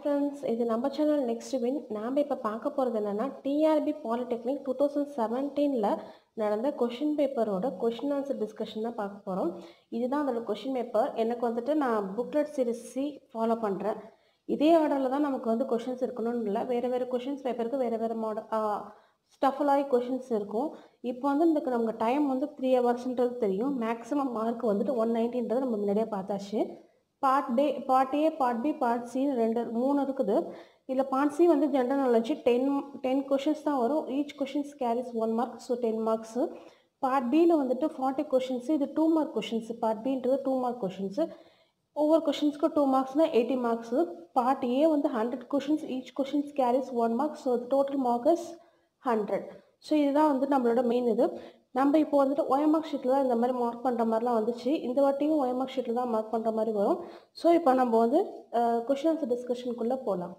Friends இது நம்ம channel next win நாம் இப்போ பார்க்க போகிறது என்னென்னா டிஆர்பி பாலிடெக்னிக் டூ தௌசண்ட் செவன்டீனில் நடந்த கொஷின் பேப்பரோட கொஷின் ஆன்சர் டிஸ்கஷன் தான் பார்க்க போகிறோம் இதுதான் அதோட கொஷின் பேப்பர் எனக்கு வந்துட்டு நான் புக்லெட் சீரிஸ் சி ஃபாலோ பண்ணுறேன் இதே ஆர்டரில் தான் நமக்கு வந்து கொஷின்ஸ் இருக்கணும்னு இல்லை வேறு வேறு கொஷின்ஸ் பேப்பருக்கு வேறு வேறு மாடல் ஸ்டஃபலாகி கொஷின்ஸ் இருக்கும் இப்போ வந்து இந்த நமக்கு டைம் வந்து த்ரீ ஹவர்ஸ்ன்றது தெரியும் மேக்ஸிமம் மார்க் வந்துட்டு ஒன் நைன்ட்டின்றது நம்ம முன்னாடியே பார்த்தாச்சு part D part A part B part சின்னு ரெண்டு மூணு இருக்குது இதில் பார்ட் சி வந்து general knowledge ten ten questions தான் வரும் each questions carries one mark so ten marks part பியில் வந்துட்டு ஃபார்ட்டி கொஷின்ஸ் இது டூ மார்க் கொஷின்ஸ் பார்ட் பின்றது டூ மார்க் கொஷின்ஸு ஒவ்வொரு கொஷின்ஸ்க்கு டூ மார்க்ஸ்னால் எயிட்டி மார்க்ஸு பார்ட் ஏ வந்து hundred questions each questions carries one mark so total mark is hundred so இதுதான் வந்து நம்மளோட மெயின் இது நம்ம இப்போ வந்துட்டு ஒயமார்க் ஷீட்டில் தான் இந்த மாதிரி மார்க் பண்ணுற மாதிரிலாம் வந்துச்சு இந்த வாட்டியும் ஒயமார்க் ஷீட்டில் தான் மார்க் பண்ணுற மாதிரி வரும் ஸோ இப்போ நம்ம வந்து கொஷின் ஆன்சர் டிஸ்கஷனுக்குள்ளே போகலாம்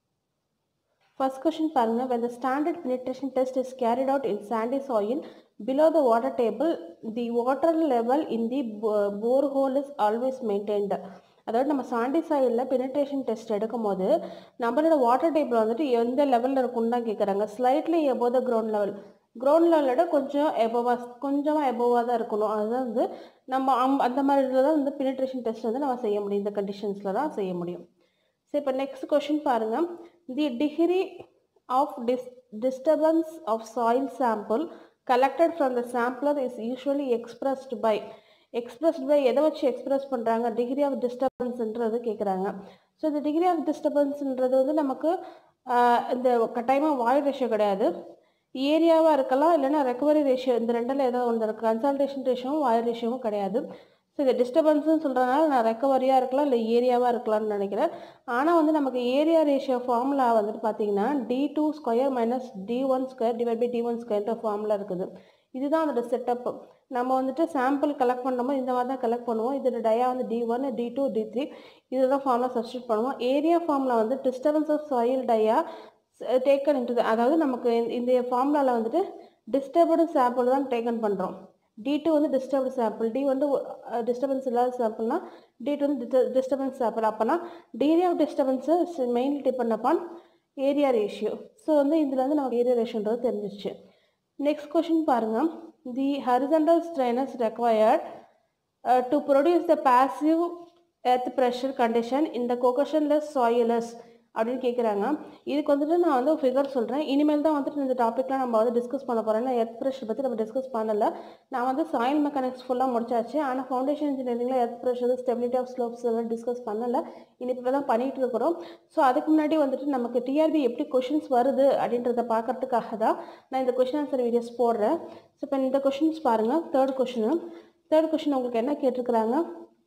ஃபர்ஸ்ட் கொஷின் பாருங்கள் when the standard penetration test is carried out in sandy soil below the water table the water level in the bo- borehole is always maintained அதாவது நம்ம சாண்டி சாயிலில் பெனிட்ரேஷன் டெஸ்ட் எடுக்கும் போது நம்மளோட water table வந்துட்டு எந்த லெவலில் இருக்குன்னு தான் கேட்குறாங்க slightly above the ground level ground லெவலோட கொஞ்சம் எபோவாக கொஞ்சமாக எபோவாக தான் இருக்கணும் அதுதான் வந்து நம்ம அம் அந்த மாதிரி இதில் தான் வந்து பெனிட்ரேஷன் டெஸ்ட் வந்து நம்ம செய்ய முடியும் இந்த கண்டிஷன்ஸில் தான் செய்ய முடியும் சரி இப்போ நெக்ஸ்ட் கொஷின் பாருங்கள் தி டிகிரி ஆஃப் டிஸ் disturbance of soil sample collected from the sampler is usually expressed by expressed by எதை வச்சு எக்ஸ்பிரஸ் பண்ணுறாங்க டிகிரி ஆஃப் டிஸ்டர்பன்ஸ்ன்றது கேட்குறாங்க ஸோ இந்த டிகிரி ஆஃப் டிஸ்டர்பன்ஸ்ன்றது வந்து நமக்கு ஆஹ், இந்த கட்டாயமாக வாய் ரேஷியோ கிடையாது ஏரியாவாக இருக்கலாம் இல்லைன்னா ரெக்கவரி ரேஷியோ இந்த ரெண்டில் ஏதோ ஒன்று இருக்குது கன்சல்டேஷன் ரேஷியோவும் வாய் ரேஷியோவும் கிடையாது ஸோ இந்த டிஸ்டர்பன்ஸ்னு சொல்கிறதுனால நான் ரெக்கவரியாக இருக்கலாம் இல்லை ஏரியாவாக இருக்கலாம்னு நினைக்கிறேன் ஆனால் வந்து நமக்கு ஏரியா ரேஷியோ ஃபார்முலா வந்துட்டு பார்த்தீங்கன்னா D two square minus D one square divide by D one ஸ்கொயர்ன்ற ஃபார்முலா இருக்குது இதுதான் அதோட செட்டப் நம்ம வந்துட்டு சாம்பிள் கலெக்ட் பண்ணுறோமோ இந்த மாதிரி தான் கலெக்ட் பண்ணுவோம் இதோட டயா வந்து D one D two D three இதுதான் ஃபார்முலா சப்ஸ்டியூட் பண்ணுவோம் ஏரியா ஃபார்முலா வந்து disturbance of soil dia taken into அதாவது நமக்கு இந்த- இந்த ஃபார்முலாவில் வந்துட்டு டிஸ்டர்படு சாம்பிள் தான் டேக்கன் பண்ணுறோம் டி டூ வந்து டிஸ்டர்ப்டு சாம்பிள் டி வந்து டிஸ்டர்பன்ஸ் இல்லாத சாம்பிள்னா டி டூ வந்து டிஸ்டர்பன்ஸ் சாம்பிள் அப்போனா degree of disturbance mainly depend upon area ratio so வந்து இதில் வந்து நமக்கு ஏரியா ரேஷியோன்றது தெரிஞ்சிருச்சு நெக்ஸ்ட் கொஷின் பாருங்கள் the horizontal strainers required uh, to produce the passive earth pressure condition in the concussionless soilers அப்படின்னு கேட்குறாங்க இதுக்கு வந்துட்டு நான் வந்து ஃபிகர் சொல்கிறேன் இனிமேல் தான் வந்துட்டு இந்த டாப்பிக்லாம் நம்ம வந்து டிஸ்கஸ் பண்ண போகிறோம் ஏன்னா எர்த் ப்ரெஷர் பற்றி நம்ம டிஸ்கஸ் பண்ணல நான் வந்து சாயில் மெக்கானிக்ஸ் ஃபுல்லாக முடிச்சாச்சு ஆனால் ஃபவுண்டேஷன் இன்ஜினியரிங்கில் earth pressure stability of slopes எல்லாம் டிஸ்கஸ் பண்ணல இனிப்போ தான் பண்ணிகிட்டு இருக்கிறோம் ஸோ அதுக்கு முன்னாடி வந்துட்டு நமக்கு டிஆர்பி எப்படி கொஷின்ஸ் வருது அப்படின்றத பார்க்கறதுக்காக தான் நான் இந்த கொஷின் ஆன்சர் வீடியோஸ் போடுறேன் ஸோ இப்போ இந்த கொஷின்ஸ் பாருங்கள் தேர்ட் கொஷின் தேர்ட் கொஷின் உங்களுக்கு என்ன கேட்டிருக்கிறாங்க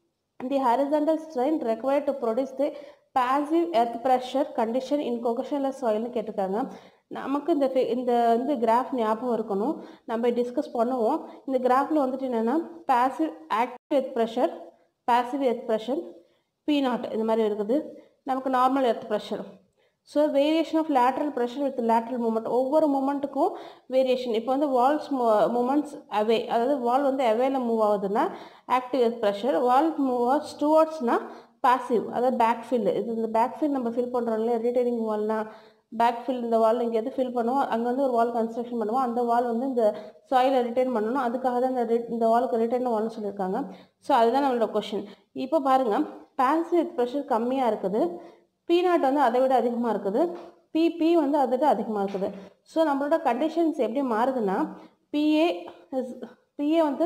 the horizontal strain required to produce the passive earth pressure condition in concussionless soilனு கேட்டிருக்காங்க நமக்கு இந்த fi- இந்த வந்து கிராஃப் ஞாபகம் இருக்கணும் நம்ம டிஸ்கஸ் பண்ணுவோம் இந்த கிராஃபில் வந்துட்டு என்னென்னா passive active earth pressure passive earth pressure P naught இந்த மாதிரி இருக்குது நமக்கு normal earth pressure so variation of lateral pressure with lateral movement ஒவ்வொரு மூமெண்ட்டுக்கும் வேரியேஷன் இப்போ வந்து வால்ஸ் மூமெண்ட்ஸ் அவே அதாவது வால் வந்து அவேல மூவ் ஆகுதுன்னா active earth pressure wall move as டுவர்ட்ஸ்னா பாசிவ் அதாவது பேக் ஃபில் இது இந்த பேக் ஃபில் நம்ம ஃபில் பண்ணுறோம் இல்லையா ரிட்டைனிங் வால்னா பேக் ஃபில் இந்த வால் எங்கேயாவது ஃபில் பண்ணுவோம் அங்கே வந்து ஒரு வால் கன்ஸ்ட்ரக்ஷன் பண்ணுவோம் அந்த வால் வந்து இந்த சாயிலை ரிட்டைன் பண்ணணும் அதுக்காக தான் இந்த ரி- இந்த வாலுக்கு ரிட்டைன் வால்னு சொல்லியிருக்காங்க ஸோ அதுதான் நம்மளோட கொஷின் இப்போ பாருங்கள் பாசிவ் ப்ரெஷர் கம்மியாக இருக்குது பி நாட் வந்து அதை விட அதிகமாக இருக்குது பிபி வந்து அதை விட அதிகமாக இருக்குது ஸோ நம்மளோட கண்டிஷன்ஸ் எப்படி மாறுதுன்னா பிஏ பிஏ வந்து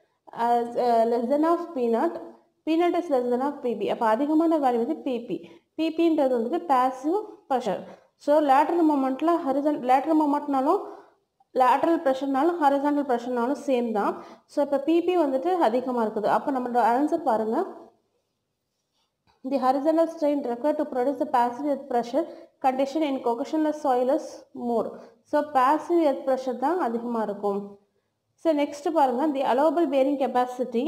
less than of P naught P naught is less than of PP அப்போ அதிகமான வேல்யூ வந்து பிபி பிபின்றது வந்துட்டு பாசிவ் ப்ரெஷர் ஸோ லேட்ரல் மூமெண்ட்டில் ஹரிசன் லேட்ரல் மூமெண்ட்னாலும் லேட்ரல் ப்ரெஷர்னாலும் ஹரிசாண்டல் ப்ரெஷர்னாலும் சேம் தான் ஸோ இப்போ பிபி வந்துட்டு அதிகமாக இருக்குது அப்போ நம்மளோட ஆன்சர் பாருங்கள் The horizontal strain required to produce the passive earth pressure condition in concussionless soil is more. So passive earth pressure தான் அதிகமாக இருக்கும் ஸோ நெக்ஸ்ட் பாருங்க the allowable bearing capacity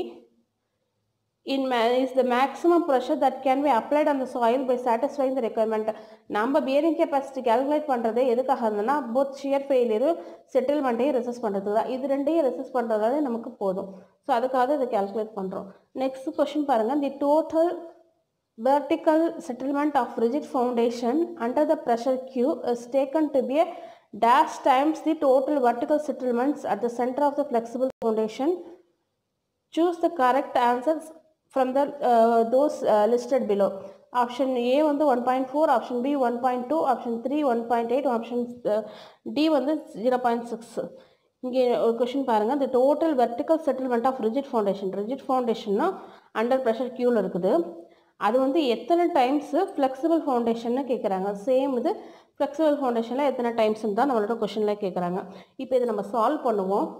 in ma is the maximum pressure that can be applied on the soil by satisfying the requirement நம்ம bearing capacity calculate பண்ணுறது எதுக்காக இருந்ததுன்னா both shear failure செட்டில்மெண்ட்டையும் resist பண்ணுறது தான் இது ரெண்டையும் ரெசிஸ்ட் பண்ணுறதாலே நமக்கு போதும் ஸோ அதுக்காக இதை calculate பண்ணுறோம் நெக்ஸ்ட் கொஷின் பாருங்கள் the total vertical settlement of rigid foundation under the pressure Q is taken to be a dash times the total vertical settlements at the center of the flexible foundation. Choose the correct answers from the uh, those uh, listed below. Option A வந்து 1.4, option B 1.2, option 3 1.8, option uh, D வந்து 0.6. இங்கே ஒரு question பாருங்கள் the total vertical settlement of rigid foundation rigid foundationனா under pressure க்யூவில் இருக்குது அது வந்து எத்தனை டைம்ஸு ஃப்ளெக்சிபிள் ஃபவுண்டேஷன்னு கேட்குறாங்க சேம் இது ஃப்ளெக்சிபிள் ஃபவுண்டேஷனில் எத்தனை டைம்ஸ்னு தான் நம்மளோட கொஷனில் கேட்குறாங்க இப்போ இதை நம்ம சால்வ் பண்ணுவோம்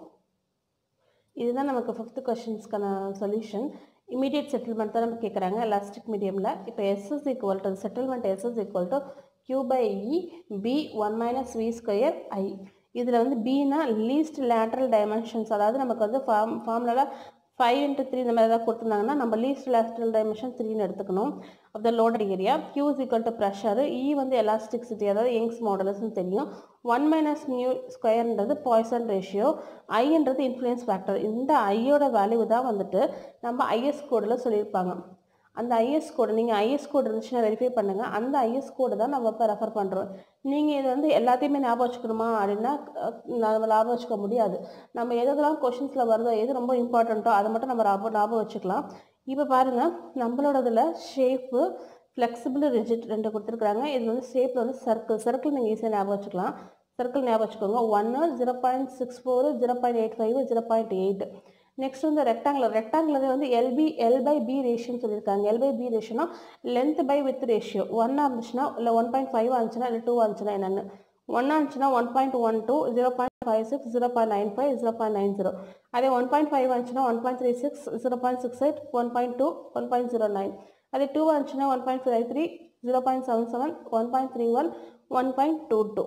இதுதான் நமக்கு ஃபிஃப்த் கொஷின்ஸ்க்கான சொல்யூஷன் இமீடியட் செட்டில்மெண்ட் தான் நம்ம கேட்குறாங்க எலாஸ்டிக் மீடியமில் இப்போ S is equal to settlement S is equal to Q by E B one minus V square I இதில் வந்து பினா லீஸ்ட் லேட்ரல் டைமென்ஷன்ஸ் அதாவது நமக்கு வந்து ஃபார்ம் ஃபார்முலாவில் ஃபைவ் இன்ட்டு த்ரீ இந்த மாதிரி ஏதாவது கொடுத்துருந்தாங்கன்னா நம்ம லீஸ்ட் லேட்ரல் டைமென்ஷன் த்ரீன்னு எடுத்துக்கணும் of the loaded area Q is equal to pressure E வந்து எலாஸ்டிக்சிட்டி அதாவது யங்ஸ் மாடலஸ்னு தெரியும் ஒன் மைனஸ் மியூ ஸ்கொயர்ன்றது பாய்சன் ரேஷியோ ஐன்றது இன்ஃப்ளூயன்ஸ் ஃபேக்டர் இந்த ஐயோட வேல்யூ தான் வந்துட்டு நம்ம ஐஎஸ் கோடில் சொல்லியிருப்பாங்க அந்த ஐஎஸ் கோடு நீங்கள் ஐஎஸ் கோடு இருந்துச்சுன்னா வெரிஃபை பண்ணுங்கள் அந்த ஐஎஸ் கோடு தான் நம்ம இப்போ ரெஃபர் பண்ணுறோம் நீங்கள் இது வந்து எல்லாத்தையுமே ஞாபகம் வச்சுக்கணுமா அப்படின்னா அஹ், நம்ம ஞாபகம் வச்சுக்க முடியாது நம்ம எதெல்லாம் கொஷின்ஸில் வருதோ எது ரொம்ப இம்பார்ட்டண்ட்டோ அதை மட்டும் நம்ம ஞாபகம் ஞாபகம் வச்சுக்கலாம் இப்போ பாருங்கள் நம்மளோடதுல ஷேப்பு ஃப்ளெக்சிபிள் ரிஜிட் ரெண்டு கொடுத்துருக்குறாங்க இது வந்து ஷேப்பில் வந்து சர்க்கிள் சர்க்கிள் நீங்கள் ஈஸியாக ஞாபகம் வச்சுக்கலாம் சர்க்கிள் ஞாபகம் வச்சுக்கோங்க ஒன்று zero point six four zero point eight five zero point eight next வந்து ரெக்டாங்குலர் ரெக்டாங்குலர் வந்து எல்பி எல் பை பி ரேஷியோன்னு சொல்லியிருக்காங்க எல் பை பி ரேஷியோனா லென்த் பை வித் ரேஷியோ ஒன்னாக இருந்துச்சுன்னா இல்லை ஒன் பாயிண்ட் ஃபைவ் இருந்துச்சுன்னா இல்லை டூ இருந்துச்சுன்னா என்னென்னு ஒன்னாக இருந்துச்சுன்னா one point one two zero point five six zero point nine five zero point nine zero அதே ஒன் பாயிண்ட் ஃபைவ் இருந்துச்சுன்னா one point three six zero point six eight one point two one point zero nine அதே two இருந்துச்சுன்னா one point five three zero point seven seven one point three one one point two two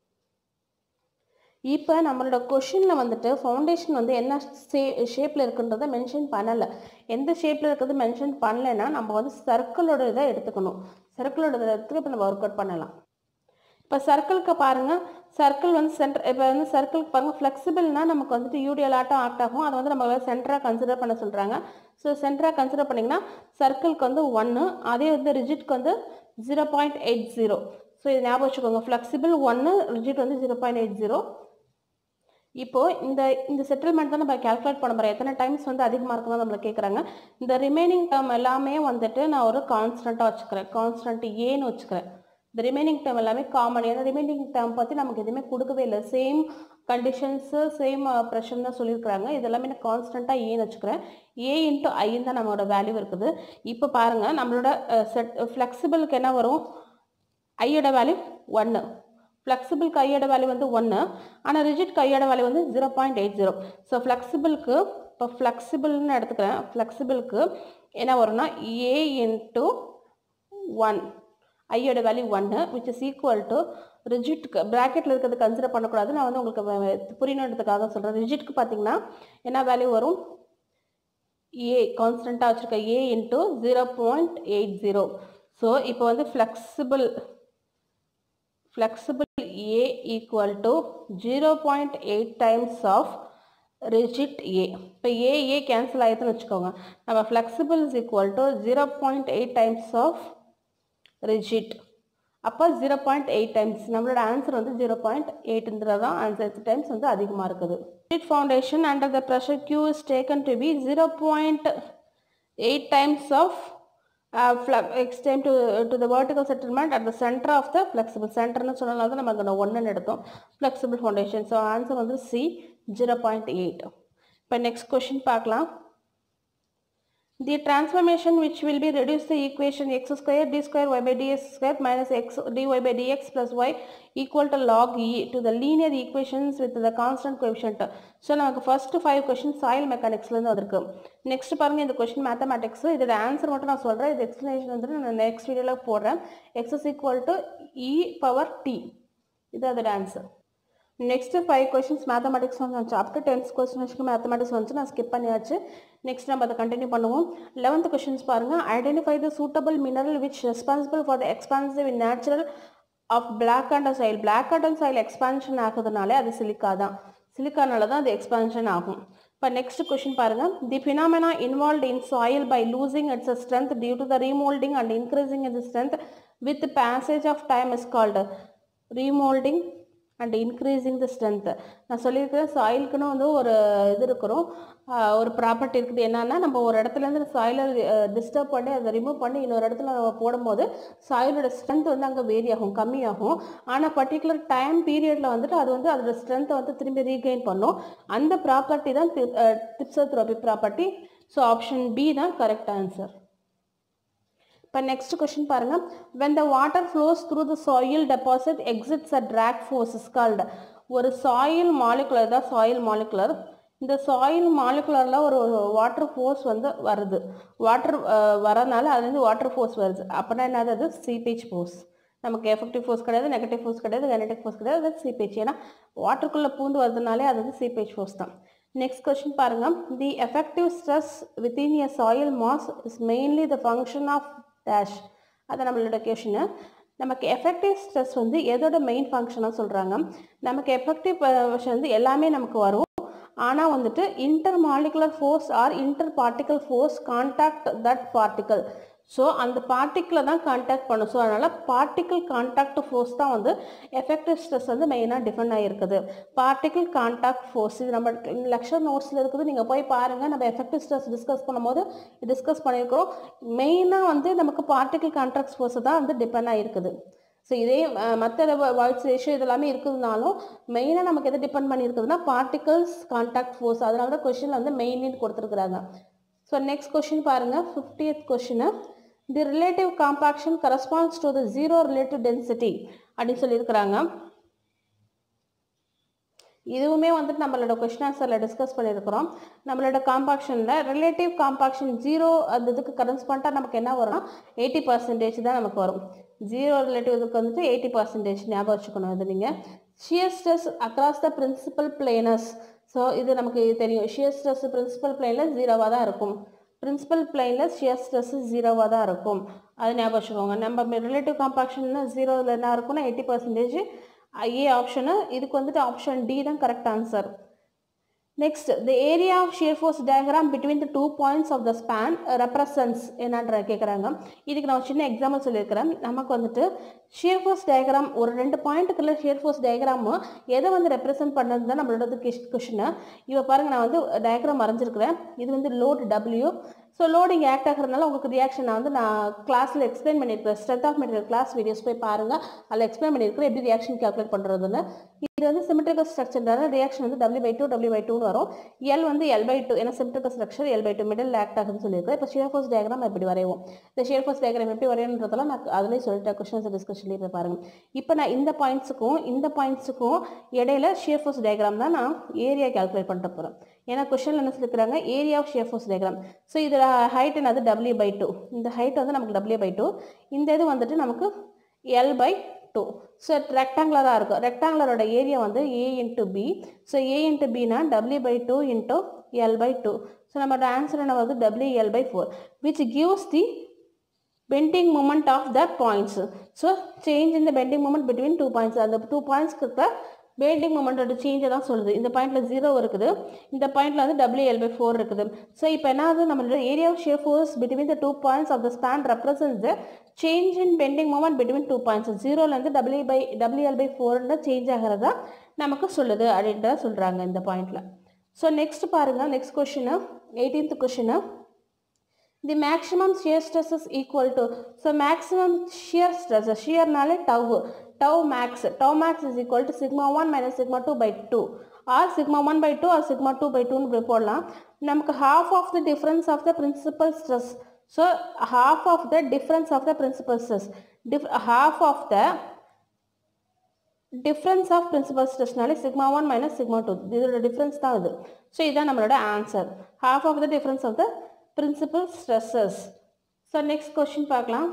இப்போ நம்மளோட கொஷினில் வந்துட்டு foundation வந்து என்ன ஷே ஷேப்பில் இருக்குன்றதை மென்ஷன் பண்ணலை எந்த ஷேப்பில் இருக்கிறது மென்ஷன் பண்ணலைன்னா நம்ம வந்து சர்க்கிளோட இதை எடுத்துக்கணும் சர்க்கிளோட இதை எடுத்துக்க இப்போ நம்ம ஒர்க் அவுட் பண்ணலாம் இப்போ சர்க்கிளுக்கு பாருங்கள் சர்க்கிள் வந்து சென்டர் இப்போ வந்து சர்க்கிளுக்கு பாருங்கள் ஃப்ளெக்சிபிள்னா நமக்கு வந்துட்டு யூடிஎல் ஆட்டம் ஆக்ட் ஆகும் அதை வந்து நம்ம சென்டராக கன்சிடர் பண்ண சொல்கிறாங்க ஸோ சென்டராக கன்சிடர் பண்ணிங்கன்னா சர்க்கிளுக்கு வந்து ஒன்று அதே வந்து ரிஜிட்க்கு வந்து zero point eight zero so இது ஞாபகம் வச்சுக்கோங்க ஃப்ளெக்சிபிள் ஒன்று ரிஜிட் வந்து ஜீரோ பாயிண்ட் எயிட் ஜீரோ இப்போ இந்த இந்த செட்டில்மெண்ட் தான் நம்ம கால்குலேட் பண்ண போகிறோம் எத்தனை டைம்ஸ் வந்து அதிகமாக இருக்குன்னு நம்மளை கேட்குறாங்க இந்த ரிமைனிங் டேர்ம் எல்லாமே வந்துட்டு நான் ஒரு கான்ஸ்டண்ட்டாக வச்சுக்கிறேன் கான்ஸ்டன்ட் ஏன்னு வச்சுக்கிறேன் இந்த ரிமைனிங் டேர்ம் எல்லாமே காமன் ஏன்னா ரிமைனிங் டேர்ம் பற்றி நமக்கு எதுவுமே கொடுக்கவே இல்லை சேம் கண்டிஷன்ஸு சேம் ப்ரெஷர் தான் சொல்லியிருக்கிறாங்க இது எல்லாமே நான் கான்ஸ்டண்ட்டாக ஏன்னு வச்சுக்கிறேன் ஏ இன்ட்டு ஐன்னு தான் நம்மளோட வேல்யூ இருக்குது இப்போ பாருங்கள் நம்மளோட செட் ஃப்ளெக்சிபிளுக்கு என்ன வரும் ஐயோட வேல்யூ ஒன்று ஃப்ளெக்சிபிள் கையோட வேல்யூ வந்து ஒன்று ஆனால் ரிஜிட் கையோட வேல்யூ வந்து zero point eight zero so ஃப்ளெக்சிபிளுக்கு இப்போ ஃப்ளெக்சிபிள்னு எடுத்துக்கிறேன் ஃப்ளெக்சிபிளுக்கு என்ன வரும்னா ஏ இன்ட்டு ஒன் ஐயோட வேல்யூ ஒன்று விச் இஸ் ஈக்குவல் டு ரிஜிட்க்கு ப்ராக்கெட்டில் இருக்கிறது கன்சிடர் பண்ணக்கூடாது நான் வந்து உங்களுக்கு வ- புரியணுன்றதுக்காக சொல்கிறேன் ரிஜிட்க்கு பார்த்தீங்கன்னா என்ன வேல்யூ வரும் ஏ கான்ஸ்டண்ட்டாக வச்சுருக்க A into zero point eight zero so இப்போ வந்து flexible flexible A equal to 0.8 times of rigid A. இப்போ A A cancel ஆயிடுதுன்னு வச்சுக்கோங்க நம்ம flexible is equal to 0.8 times of rigid. அப்போ 0.8 times நம்மளோட ஆன்சர் வந்து 0.8ன்றது தான் ஆன்சர் டைம்ஸ் வந்து அதிகமாக இருக்குது rigid foundation under the pressure Q is taken to be 0.8 times of uh, fla- extend to, to the vertical settlement at the center of the flexible centerனு சொன்னனால தான் நம்ம அங்கே ஒன்றுன்னு எடுத்தோம் flexible foundation ஸோ ஆன்சர் வந்து சி ஜீரோ பாயிண்ட் எயிட் இப்போ next question பார்க்கலாம் The transformation which will be reduce the equation x square d square y by dx square minus x dy by dx plus y equal to log e to the linear equations with the constant coefficient. So நமக்கு first five question soil மெக்கானிக்ஸ்லேருந்து வந்திருக்கு next பாருங்க இந்த question mathematics இதோட answer மட்டும் நான் சொல்கிறேன் இது எக்ஸ்ப்ளனேஷன் வந்துட்டு நான் நெக்ஸ்ட் வீடியோவில் போடுறேன் X is equal to E power T இது அதோட answer next five questions mathematics வந்து சாப்டர் டென்த் கொஸ்டின்ஸ்க்கு மேத்தமெட்டிக்ஸ் வந்து நான் ஸ்கிப் பண்ணியாச்சு நெக்ஸ்ட் நம்ம அதை கண்டினியூ பண்ணுவோம் லெவன்த் கொஷின்ஸ் பாருங்க identify the suitable mineral which responsible for the expansive in natural of black and soil black and soil expansion ஆகுதுனாலே அது சிலிக்கா தான் சிலிக்கானால தான் அது எக்ஸ்பான்ஷன் ஆகும் இப்போ நெக்ஸ்ட் கொஷின் பாருங்க the phenomena involve in soil by losing its strength due to the remoulding and increasing in strength with passage of time is called remoulding and increasing the strength நான் சொல்லியிருக்கிறேன் சாயிலுக்குன்னு வந்து ஒரு இது இருக்கிறோம் ஆஹ் ஒரு ப்ராப்பர்ட்டி இருக்குது என்னன்னா நம்ம ஒரு இடத்துலேருந்து சாயிலை டிஸ்டர்ப் பண்ணி அதை ரிமூவ் பண்ணி இன்னொரு இடத்துல நம்ம போடும்போது சாயிலோட ஸ்ட்ரென்த் வந்து அங்கே வேரி ஆகும் கம்மியாகும் ஆனால் பர்டிகுலர் டைம் பீரியடில் வந்துட்டு அது வந்து அதோட ஸ்ட்ரென்த்தை வந்து திரும்பி ரீகெயின் பண்ணும் அந்த ப்ராப்பர்ட்டி தான் thixotropy property so option B தான் கரெக்ட் ஆன்சர் இப்போ நெக்ஸ்ட் கொஷின் பாருங்க when the water flows through the soil deposit exits a drag force is called ஒரு சாயில் மாலிகுலர் தான் சாயில் மாலிகுலர் இந்த சாயில் மாலிகுலரில் ஒரு வாட்டர் ஃபோர்ஸ் வந்து வருது வாட்டர் வரனால அதுலேருந்து வாட்டர் ஃபோர்ஸ் வருது அப்படின்னா என்னது அது சீபேஜ் ஃபோர்ஸ் நமக்கு எஃபெக்டிவ் ஃபோர்ஸ் கிடையாது நெகட்டிவ் ஃபோர்ஸ் கிடையாது கெனடிக் ஃபோர்ஸ் கிடையாது அது சீபேஜ் ஏன்னா வாட்டருக்குள்ளே பூந்து வருதுனாலே அது வந்து சீபேஜ் ஃபோர்ஸ் தான் நெக்ஸ்ட் கொஸ்டின் பாருங்க the effective stress within a soil mass is mainly the function of dash அது நம்மளோட கொஷினு நமக்கு எஃபெக்டிவ் ஸ்ட்ரெஸ் வந்து எதோட மெயின் ஃபங்க்ஷனாக சொல்கிறாங்க நமக்கு எஃபெக்டிவ் வந்து எல்லாமே நமக்கு வரும் ஆனால் வந்துட்டு intermolecular force or interparticle force contact that particle so அந்த பார்ட்டிக்கிளை தான் கான்டாக்ட் பண்ணும் ஸோ அதனால் பார்ட்டிக்கல் கான்டாக்ட் ஃபோர்ஸ் தான் வந்து எஃபெக்டிவ் ஸ்ட்ரெஸ் வந்து மெயினாக டிஃபெண்ட் ஆகிருக்குது பார்ட்டிக்கல் கான்டாக்ட் ஃபோர்ஸ் இது நம்ம லெக்சர் நோட்ஸில் இருக்குது நீங்கள் போய் பாருங்கள் நம்ம எஃபெக்டிவ் ஸ்ட்ரெஸ் டிஸ்கஸ் பண்ணும்போது டிஸ்கஸ் பண்ணியிருக்கிறோம் மெயினாக வந்து நமக்கு பார்ட்டிக்கல் கான்டாக்ட் ஃபோர்ஸ் தான் வந்து டிபெண்ட் ஆகிருக்குது ஸோ இதே மற்ற வாய்ஸ் ரேஷியோ இதெல்லாமே இருக்குதுனாலும் மெயினாக நமக்கு எதை டிபெண்ட் பண்ணியிருக்குதுன்னா பார்ட்டிகல்ஸ் கான்டாக்ட் ஃபோர்ஸ் அதனால தான் கொஷினில் வந்து மெயின்லின்னு கொடுத்துருக்குறாங்க ஸோ நெக்ஸ்ட் கொஷின் பாருங்கள் fiftieth question the relative compaction corresponds to the zero relative density அப்படின்னு சொல்லியிருக்கிறாங்க இதுவுமே வந்துட்டு நம்மளோட கொஷின் ஆன்சரில் டிஸ்கஸ் பண்ணியிருக்கிறோம் நம்மளோட காம்பாக்ஷனில் ரிலேட்டிவ் காம்பாக்ஷன் ஜீரோ அந்த இதுக்கு கரஸ்பாண்டாக நமக்கு என்ன வரும்னா எயிட்டி பர்சன்டேஜ் தான் நமக்கு வரும் ஜீரோ ரிலேட்டிவ் இதுக்கு வந்துட்டு எயிட்டி பர்சன்டேஜ் ஞாபகம் வச்சுக்கணும் இது நீங்கள் shear stress across the principal planes so இது நமக்கு தெரியும் ஷியர் ஸ்ட்ரெஸ் பிரின்சிபல் பிளேனில் ஜீரோவாக தான் இருக்கும் பிரின்சிபல் பிளைனில் ஷியர் ஸ்ட்ரெஸ் ஜீரோவாக தான் இருக்கும் அது ஞாபகம் வச்சுக்கோங்க நம்ம ரிலேட்டிவ் காம்பாக்ஷன்னா ஜீரோவில் என்ன இருக்கும்னா எயிட்டி பர்சன்டேஜ் ஏ ஆப்ஷனு இதுக்கு வந்துட்டு ஆப்ஷன் டி தான் correct answer next the area of shear force diagram between the two points of the span represents என்னன்ற கேட்குறாங்க இதுக்கு நான் ஒரு சின்ன எக்ஸாம்பிள் சொல்லியிருக்கிறேன் நமக்கு வந்துட்டு ஷியர் ஃபோர்ஸ் டயக்ராம் ஒரு ரெண்டு பாயிண்ட்டுக்குள்ள ஷியர் ஃபோர்ஸ் டயக்ராமு எதை வந்து ரெப்ரசென்ட் பண்ணுறது தான் நம்மளோட கொஷினு இப்போ பாருங்கள் நான் வந்து டயக்ராம் வரைஞ்சிருக்கிறேன் இது வந்து load W so loading act ஆகிறதுனால உங்களுக்கு ரியாக்ஷன் நான் வந்து நான் கிளாஸில் எக்ஸ்பிளைன் பண்ணியிருக்கேன் strength of material class videos போய் பாருங்கள் அதில் எக்ஸ்பிளைன் பண்ணியிருக்கிறேன் எப்படி ரியாக்ஷன் கால்குலேட் பண்ணுறதுன்னு இது வந்து சிமெட்ரிக்கல் ஸ்ட்ரக்சர்னால ரியாக்ஷன் வந்து W by two W by டூன்னு வரும் எல் வந்து எல் பை டூ ஏன்னா symmetrical structure L by two middle act ஆகுதுன்னு சொல்லியிருக்கேன் இப்போ ஷியர் ஃபோர்ஸ் டயக்ராம் எப்படி வரைவோம் இந்த ஷியர் ஃபோர்ஸ் டயக்ராம் எப்படி வரையணுன்றதெல்லாம் நான் அதிலே சொல்லிட்டேன் கொஷன்ஸ் டிஸ்கஷன்லேயே போய் பாருங்கள் இப்போ நான் இந்த பாயிண்ட்ஸுக்கும் இந்த பாயிண்ட்ஸுக்கும் இடையில ஷியர் ஃபோர்ஸ் டயக்ராம் தான் நான் ஏரியா கால்குலேட் பண்ணிட்டு போகிறேன் ஏன்னா கொஷனில் என்ன சொல்லியிருக்கிறாங்க area of shear force diagram so இதில் ஹைட் என்னது டபிள்யூ பை டூ இந்த ஹைட் வந்து நமக்கு டபிள்யூ பை டூ இந்த இது வந்துட்டு நமக்கு எல் பை டூ ஸோ ரெக்டாங்குலராக இருக்கும் ரெக்டாங்குலரோட ஏரியா வந்து A into B so A into பினா W by two into L by two so நம்மளோட ஆன்சர் என்ன வருது W L by four which gives the bending moment of the points. So change in the bending moment between two points. அந்த two பாயிண்ட்ஸ்க்கு இருக்க bending மூமெண்ட்டோட சேஞ்சை தான் சொல்லுது இந்த பாயிண்ட்ல ஜீரோ இருக்குது இந்த பாயிண்ட்ல வந்து டபிள்யூ எல் பை ஃபோர் இருக்குது ஸோ இப்போ என்ன ஆகுது நம்மளோட area of shear force between the two points of the span represents the change in bending moment between two points ஜீரோலேருந்து W by W L by ஃபோர்னு சேஞ்ச் ஆகிறதா நமக்கு சொல்லுது அப்படின்றத சொல்கிறாங்க இந்த பாயிண்ட்ல ஸோ நெக்ஸ்ட் பாருங்க next question eighteenth question the maximum shear stress is equal to so maximum shear stress shear நாலே tau tau max tau max is equal to sigma 1 minus sigma 2 by 2 or sigma 1 by 2 or sigma 2 by 2 னு போடலாம் நமக்கு half of the difference of the principal stress so half of the difference of the principal stress Dif half of the difference of principal stressனாலே sigma 1 minus sigma 2 இதோட difference தான் இது so இதான் நம்மளோட answer half of the difference of the principal stresses so next question பார்க்கலாம்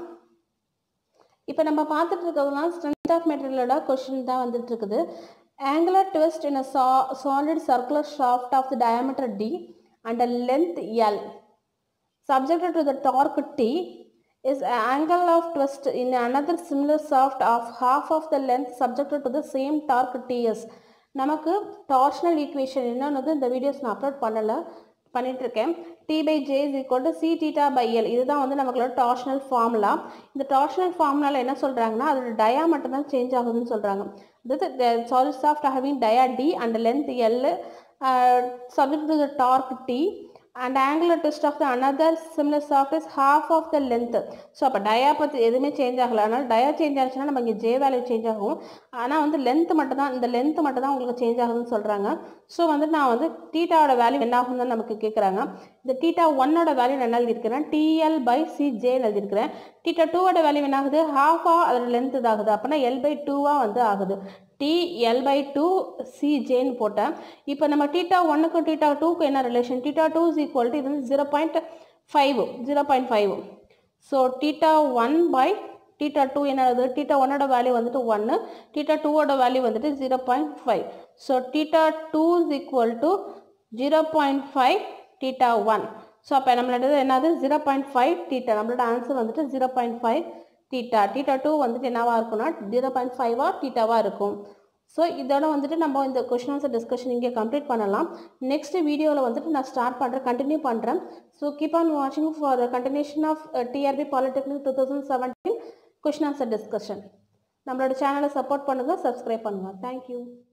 இப்போ நம்ம பார்த்துட்டு இருக்கிறதுலாம் ஸ்ட்ரென்த் ஆஃப் மெட்டீரியலோட கொஷின் தான் வந்துட்டு இருக்குது angular twist in a so solid circular shaft of the diameter d and a length l subjected to the torque t is an angle of twist in another similar shaft of half of the length subjected to the same torque ts நமக்கு torsional equation என்னன்னு வந்து இந்த videos நான் upload பண்ணலை பண்ணிட்டு இருக்கேன் T by J is equal to C theta by L இதுதான் வந்து நமக்கு டார்ஷனல் ஃபார்முலா இந்த டார்ஷனல் ஃபார்முலாவில் என்ன சொல்கிறாங்கன்னா அதோட டயா மட்டும் தான் சேஞ்ச் ஆகுதுன்னு சொல்கிறாங்க அதாவது solids of having dia D and length L subject to the torque t and angular twist of the another similar soft is half of the length so அப்போ டயா பற்றி எதுவுமே சேஞ்ச் ஆகலை அதனால் டயா சேஞ்ச் ஆச்சுன்னா நம்ம இங்கே ஜே வேல்யூ சேஞ்ச் ஆகும் ஆனால் வந்து லென்த் மட்டும் தான் இந்த லென்த் மட்டும் தான் உங்களுக்கு சேஞ்ச் ஆகுதுன்னு சொல்கிறாங்க ஸோ வந்து நான் வந்து டீட்டாவோட வேல்யூ என்ன ஆகும்னு நமக்கு கேட்குறாங்க இந்த டீட்டா ஒன்னோட வேல்யூ நான் என்ன எழுதியிருக்கிறேன் டிஎல் பை சி ஜே எழுதியிருக்கிறேன் டீட்டா டூவோட வேல்யூ என்ன ஆகுது ஹாஃபாக அதோட லென்த் இதாகுது அப்படின்னா எல் பை டூவாக வந்து ஆகுது T L by two C ஜேன்னு போட்டேன் இப்போ நம்ம டீட்டா ஒன்னுக்கும் டீட்டா டூக்கு என்ன relation theta two is equal to இது வந்து zero point five zero point five so theta one by theta two என்னது டீட்டா ஒன்னோட வேல்யூ வந்துட்டு ஒன்று டீட்டா டூவோட வேல்யூ வந்துட்டு zero point five so theta two is equal to zero point five theta one so அப்போ நம்மளோட என்னது zero point five theta நம்மளோட ஆன்சர் வந்துட்டு zero point five theta theta two வந்துட்டு என்னவா இருக்கும்னா ஜீரோ பாயிண்ட் ஃபைவாக டீட்டாவாக இருக்கும் ஸோ இதோட வந்துட்டு நம்ம இந்த கொஷின் ஆன்சர் டிஸ்கஷன் இங்கே கம்ப்ளீட் பண்ணலாம் நெக்ஸ்ட் வீடியோவில் வந்துட்டு நான் ஸ்டார்ட் பண்ணுறேன் கண்டினியூ பண்ணுறேன் ஸோ கீப் ஆன் வாட்சிங் for the continuation of TRB polytechnic two thousand seventeen question answer discussion நம்மளோட சேனலை சப்போர்ட் பண்ணுங்கள் சப்ஸ்கிரைப் பண்ணுங்கள் தேங்க்யூ